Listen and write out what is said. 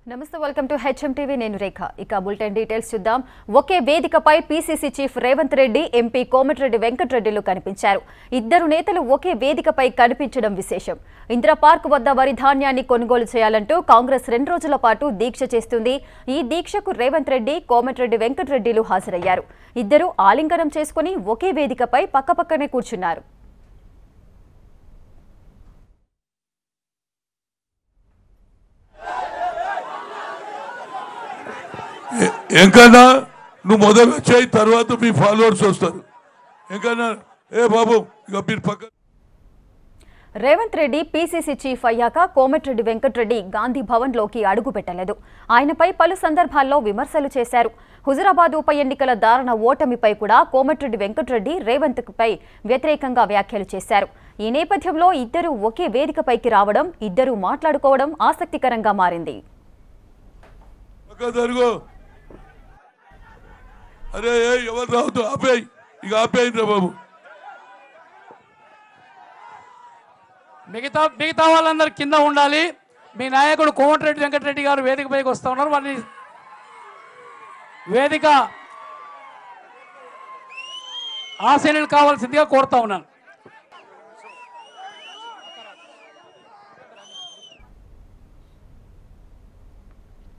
నమస్తే welcome to HM TV నేను రేఖ ఇక బులెటిన్ డీటెయిల్స్ చూద్దాం ఒకే వేదికపై PCC chief Revanth Reddy MP Komatireddy వెంకటరెడ్డిలు కనిపించారు ఇద్దరు నేతలు ఒకే వేదికపై కనిపించడం విశేషం ఇందిరా పార్క్ వద్ద వరి ధాన్యాన్ని కొనుగోలు చేయాలంటూ కాంగ్రెస్ రెండు రోజుల పాటు దీక్ష చేస్తుంది ఈ దీక్షకు రేవంత్ రెడ్డి కోమటిరెడ్డి వెంకటరెడ్డిలు హాజరయ్యారు ఇద్దరు ఆలింగనం చేసుకుని ఒకే వేదికపై పక్కపక్కనే కూర్చున్నారు ఏ- ఎంకన్నా నువ్వు మొదలు చేయి తర్వాత మీ ఫాలోవర్స్ వస్తారు ఎంకన్నా ఏ బాబు ఇక మీరు పక్క రేవంత్ రెడ్డి పీసీసీ చీఫ్ అయ్యాక కోమటిరెడ్డి వెంకటరెడ్డి గాంధీ భవన్లోకి అడుగు పెట్టలేదు ఆయనపై పలు సందర్భాల్లో విమర్శలు చేశారు హుజురాబాద్ ఉప ఎన్నికల దారుణ ఓటమిపై కూడా కోమటిరెడ్డి వెంకటరెడ్డి రేవంత్ పై వ్యతిరేకంగా వ్యాఖ్యలు చేశారు ఈ నేపథ్యంలో ఇద్దరు ఒకే వేదికపైకి రావడం ఇద్దరు మాట్లాడుకోవడం ఆసక్తికరంగా మారింది పక్క జరుగు అరే ఏ ఎవరు రావద్దు ఆపేయి ఇక ఆపేయండి బాబు మిగతా మిగతా వాళ్ళందరూ కింద ఉండాలి మీ నాయకుడు కోమటిరెడ్డి వెంకటరెడ్డి గారు వేదిక పైకి వస్తూ ఉన్నారు వారిని వేదిక ఆశీనులు కావాల్సిందిగా కోరుతా ఉన్నాను